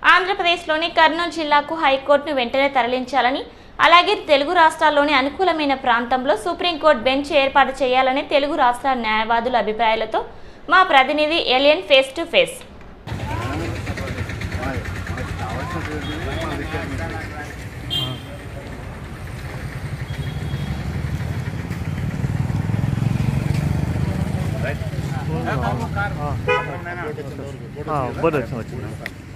ఆంధ్రప్రదేశ్లోని కర్నూలు జిల్లాకు హైకోర్టును వెంటనే తరలించాలని అలాగే తెలుగు రాష్ట్రాల్లోని అనుకూలమైన ప్రాంతంలో సుప్రీంకోర్టు బెంచ్ ఏర్పాటు చేయాలని తెలుగు రాష్ట్రాల న్యాయవాదుల అభిప్రాయాలతో మా ప్రతినిధి ఎలియన్ ఫేస్ టు ఫేస్ బోర్డు వచ్చింది వచ్చింది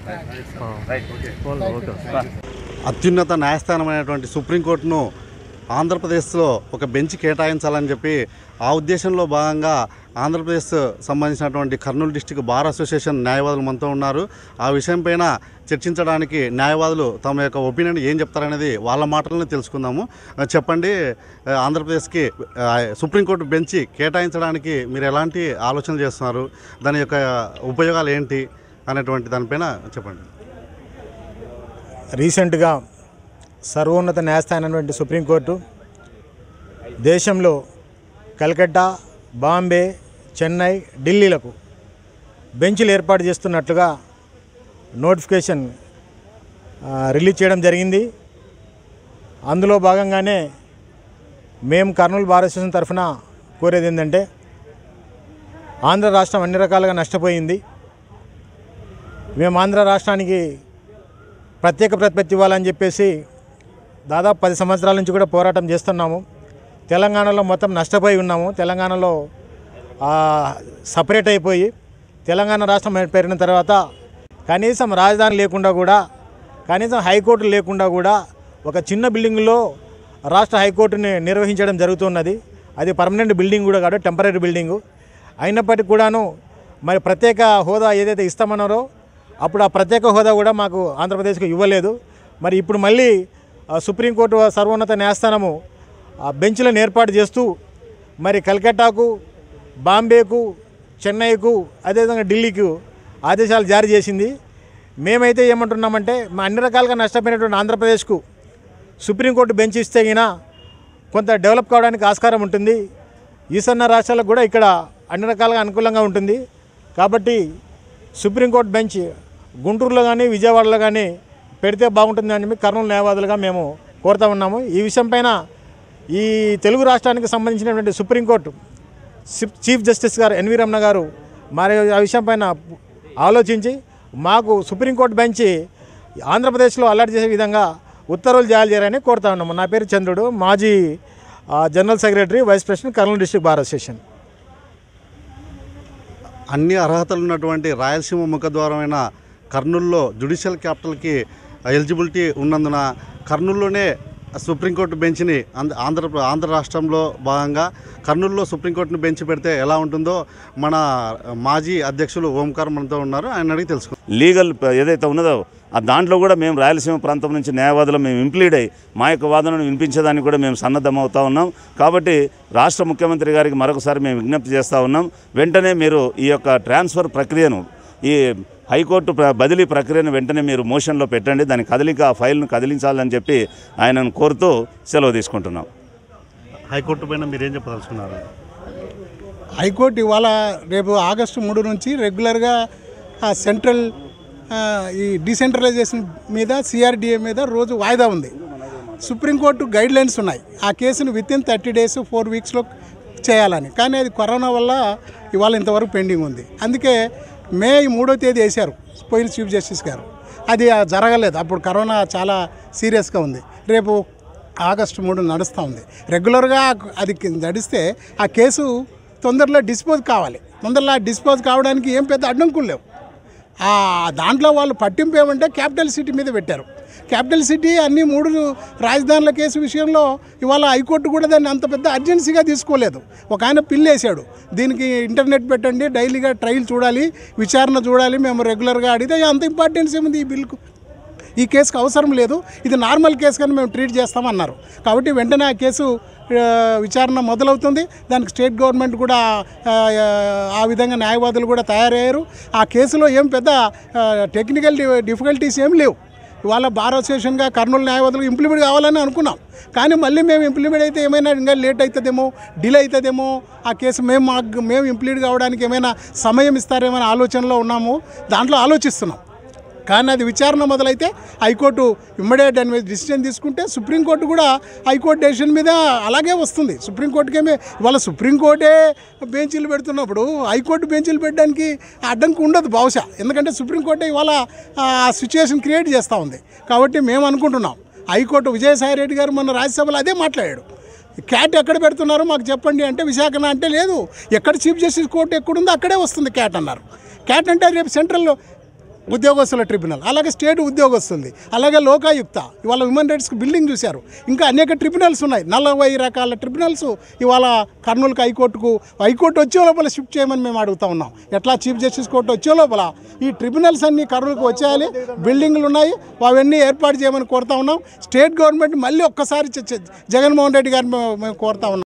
ఫోన్ ఓకే అత్యున్నత న్యాయస్థానమైనటువంటి సుప్రీంకోర్టును ఆంధ్రప్రదేశ్లో ఒక బెంచ్ కేటాయించాలని చెప్పి ఆ ఉద్దేశంలో భాగంగా ఆంధ్రప్రదేశ్ సంబంధించినటువంటి కర్నూలు డిస్టిక్ బార్ అసోసియేషన్ న్యాయవాదులు మనతో ఉన్నారు ఆ విషయంపైన చర్చించడానికి న్యాయవాదులు తమ యొక్క ఒపీనియన్ ఏం చెప్తారనేది వాళ్ళ మాటలను తెలుసుకుందాము ఆ, చెప్పండి ఆ, ఆంధ్రప్రదేశ్కి ఆ, సుప్రీంకోర్టు బెంచ్ కేటాయించడానికి మీరు ఎలాంటి ఆలోచనలు చేస్తున్నారు దాని యొక్క ఉపయోగాలు ఏంటి అనేటువంటి దానిపైన చెప్పండి రీసెంట్గా సర్వోన్నత న్యాయస్థానమైనటువంటి సుప్రీంకోర్టు దేశంలో కలకత్తా బాంబే చెన్నై ఢిల్లీలకు బెంచ్లు ఏర్పాటు చేస్తున్నట్లుగా నోటిఫికేషన్ ఆ, రిలీజ్ చేయడం జరిగింది అందులో భాగంగానే మేము కర్నూలు బార్ అసోసియేషన్ తరఫున కోరేది ఏంటంటే ఆంధ్ర రాష్ట్రం అన్ని రకాలుగా నష్టపోయింది మేము ఆంధ్ర రాష్ట్రానికి ప్రత్యేక ప్రతిపత్తి ఇవ్వాలని చెప్పేసి దాదాపు పది సంవత్సరాల నుంచి కూడా పోరాటం చేస్తున్నాము తెలంగాణలో మొత్తం నష్టపోయి ఉన్నాము తెలంగాణలో ఆ, సపరేట్ అయిపోయి తెలంగాణ రాష్ట్రం పేరిన తర్వాత కనీసం రాజధాని లేకుండా కూడా కనీసం హైకోర్టు లేకుండా కూడా ఒక చిన్న బిల్డింగ్లో రాష్ట్ర హైకోర్టుని నిర్వహించడం జరుగుతున్నది అది పర్మనెంట్ బిల్డింగ్ కూడా కాదు టెంపరీ బిల్డింగు అయినప్పటికీ కూడాను మరి ప్రత్యేక హోదా ఏదైతే ఇస్తామన్నారో అప్పుడు ఆ ప్రత్యేక హోదా కూడా మాకు ఆంధ్రప్రదేశ్కు ఇవ్వలేదు మరి ఇప్పుడు మళ్ళీ ఆ, సుప్రీంకోర్టు సర్వోన్నత న్యాయస్థానము ఆ బెంచ్లను ఏర్పాటు చేస్తూ మరి కలకట్టాకు బాంబేకు చెన్నైకు అదేవిధంగా ఢిల్లీకు ఆదేశాలు జారీ చేసింది మేమైతే ఏమంటున్నామంటే మా అన్ని రకాలుగా నష్టపోయినటువంటి ఆంధ్రప్రదేశ్కు సుప్రీంకోర్టు బెంచ్ ఇస్తే గిన కొంత డెవలప్ కావడానికి ఆస్కారం ఉంటుంది ఈశాన్య రాష్ట్రాలకు కూడా ఇక్కడ అన్ని రకాలుగా అనుకూలంగా ఉంటుంది కాబట్టి సుప్రీంకోర్టు బెంచ్ గుంటూరులో కానీ విజయవాడలో కానీ పెడితే బాగుంటుంది అని చెప్పి కర్నూలు న్యాయవాదులుగా మేము కోరుతా ఉన్నాము ఈ విషయం పైన ఈ తెలుగు రాష్ట్రానికి సంబంధించినటువంటి సుప్రీంకోర్టు సిప్- చీఫ్ జస్టిస్ గారు ఎన్వి రమణ గారు మరి ఆ విషయం పైన ఆలోచించి మాకు సుప్రీంకోర్టు బెంచ్ ఆంధ్రప్రదేశ్లో అలర్ట్ చేసే విధంగా ఉత్తర్వులు జారీ చేయాలని కోరుతా ఉన్నాము నా పేరు చంద్రుడు మాజీ ఆ, general secretary vice president Kurnool district bar association అన్ని అర్హతలు ఉన్నటువంటి రాయలసీమ ముఖద్వారమైన కర్నూలులో జ్యుడిషియల్ క్యాపిటల్కి ఎలిజిబిలిటీ ఉన్నందున కర్నూలులోనే సుప్రీంకోర్టు బెంచ్ని ఆంధ్ర ఆంధ్ర ఆంధ్ర రాష్ట్రంలో భాగంగా కర్నూలులో సుప్రీంకోర్టును బెంచ్ పెడితే ఎలా ఉంటుందో మన మాజీ అధ్యక్షులు ఓంకార్ మనతో ఉన్నారు ఆయన అడిగి తెలుసుకుందాం లీగల్ ప- ఏదైతే ఉన్నదో ఆ దాంట్లో కూడా మేము రాయలసీమ ప్రాంతం నుంచి న్యాయవాదులు మేము ఇంప్లీడ్ అయ్యి మా యొక్క వాదనను వినిపించేదానికి కూడా మేము సన్నద్ధమవుతా ఉన్నాం కాబట్టి రాష్ట్ర ముఖ్యమంత్రి గారికి మరొకసారి మేము విజ్ఞప్తి చేస్తూ ఉన్నాం వెంటనే మీరు ఈ యొక్క ట్రాన్స్ఫర్ ప్రక్రియను ఈ హైకోర్టు ప్ర- బదిలీ ప్రక్రియను వెంటనే మీరు మోషన్లో పెట్టండి దాని కదలిక ఆ ఫైల్ను కదిలించాలని చెప్పి ఆయనను కోరుతూ సెలవు తీసుకుంటున్నాం హైకోర్టు పైన మీరేం చెప్పదలుచుకున్నారు హైకోర్టు ఇవాళ రేపు ఆగస్టు మూడు నుంచి రెగ్యులర్గా ఆ సెంట్రల్ ఆ, ఈ డీసెంట్రలైజేషన్ మీద సిఆర్డిఏ మీద రోజు వాయిదా ఉంది సుప్రీంకోర్టు గైడ్ లైన్స్ ఉన్నాయి ఆ కేసును within thirty days four వీక్స్లో చేయాలని కానీ అది కరోనా వల్ల ఇవాళ ఇంతవరకు పెండింగ్ ఉంది అందుకే మే మూడో తేదీ వేశారు పోయిన చీఫ్ జస్టిస్ గారు అది ఆ, జరగలేదు అప్పుడు కరోనా చాలా సీరియస్గా ఉంది రేపు ఆగస్టు మూడు నడుస్తూ ఉంది రెగ్యులర్గా అది నడిస్తే ఆ కేసు తొందరలో డిస్పోజ్ కావాలి తొందరలో డిస్పోజ్ కావడానికి ఏం పెద్ద అడ్డంకులు లేవు ఆ దాంట్లో వాళ్ళు పట్టింపు ఏమంటే క్యాపిటల్ సిటీ మీద పెట్టారు క్యాపిటల్ సిటీ అన్ని మూడు రాజధానుల కేసు విషయంలో ఇవాళ హైకోర్టు కూడా దాన్ని అంత పెద్ద అర్జెన్సీగా తీసుకోలేదు ఒక ఆయన పిల్లు వేసాడు దీనికి ఇంటర్నెట్ పెట్టండి డైలీగా ట్రయల్ చూడాలి విచారణ చూడాలి మేము రెగ్యులర్గా అడిగితే అంత ఇంపార్టెన్స్ ఏముంది ఈ బిల్కు ఈ కేసుకు అవసరం లేదు ఇది నార్మల్ కేసు కానీ మేము ట్రీట్ చేస్తామన్నారు కాబట్టి వెంటనే ఆ కేసు ఆ, విచారణ మొదలవుతుంది దానికి స్టేట్ గవర్నమెంట్ కూడా ఆ, ఆ విధంగా న్యాయవాదులు కూడా తయారయ్యారు ఆ కేసులో ఏం పెద్ద టెక్నికల్ డిఫికల్టీస్ ఏం లేవు ఇవాళ బార్ అసోసియేషన్గా కర్నూలు న్యాయవాదులు ఇంప్లిమెంట్ కావాలని అనుకున్నాం కానీ మళ్ళీ మేము ఇంప్లిమెంట్ అయితే ఏమైనా ఇంకా లేట్ అవుతుందేమో డిలే అవుతుందేమో ఆ కేసు మేము మాకు మేము ఇంప్లీట్ కావడానికి ఏమైనా సమయం ఇస్తారేమో అనే ఆలోచనలో ఉన్నాము దాంట్లో ఆలోచిస్తున్నాం కానీ అది విచారణ మొదలైతే హైకోర్టు ఇమ్మడియట్ దాని మీద డిసిజన్ తీసుకుంటే సుప్రీంకోర్టు కూడా హైకోర్టు డెసిషన్ మీద అలాగే వస్తుంది సుప్రీంకోర్టుకేమే ఇవాళ సుప్రీంకోర్టే బెంచీలు పెడుతున్నప్పుడు హైకోర్టు బెంచీలు పెట్టడానికి అడ్డంకి ఉండదు బహుశా ఎందుకంటే సుప్రీంకోర్టే ఇవాళ ఆ సిచ్యువేషన్ క్రియేట్ చేస్తూ ఉంది కాబట్టి మేము అనుకుంటున్నాం హైకోర్టు విజయసాయి రెడ్డి గారు మొన్న రాజ్యసభలో అదే మాట్లాడాడు క్యాట్ ఎక్కడ పెడుతున్నారో మాకు చెప్పండి అంటే విశాఖన అంటే లేదు ఎక్కడ చీఫ్ జస్టిస్ కోర్టు ఎక్కడుందో అక్కడే వస్తుంది క్యాట్ అన్నారు క్యాట్ అంటే రేపు సెంట్రల్లో ఉద్యోగస్తుల ట్రిబ్యునల్ అలాగే స్టేట్ ఉద్యోగస్తుంది అలాగే లోకాయుక్త ఇవాళ హ్యూమన్ రైట్స్కి బిల్డింగ్ చూశారు ఇంకా అనేక ట్రిబ్యునల్స్ ఉన్నాయి నలభై రకాల ట్రిబ్యునల్స్ ఇవాళ కర్నూలుకి హైకోర్టుకు హైకోర్టు వచ్చే లోపల షిఫ్ట్ చేయమని మేము అడుగుతా ఉన్నాం ఎట్లా చీఫ్ జస్టిస్ కోర్టు వచ్చే లోపల ఈ ట్రిబ్యునల్స్ అన్ని కర్నూలుకు వచ్చేయాలి బిల్డింగ్లు ఉన్నాయి అవన్నీ ఏర్పాటు చేయమని కోరుతా ఉన్నాం స్టేట్ గవర్నమెంట్ మళ్ళీ ఒక్కసారి చ- చ- జగన్మోహన్ రెడ్డి గారిని మేము- మేము కోరుతా ఉన్నాం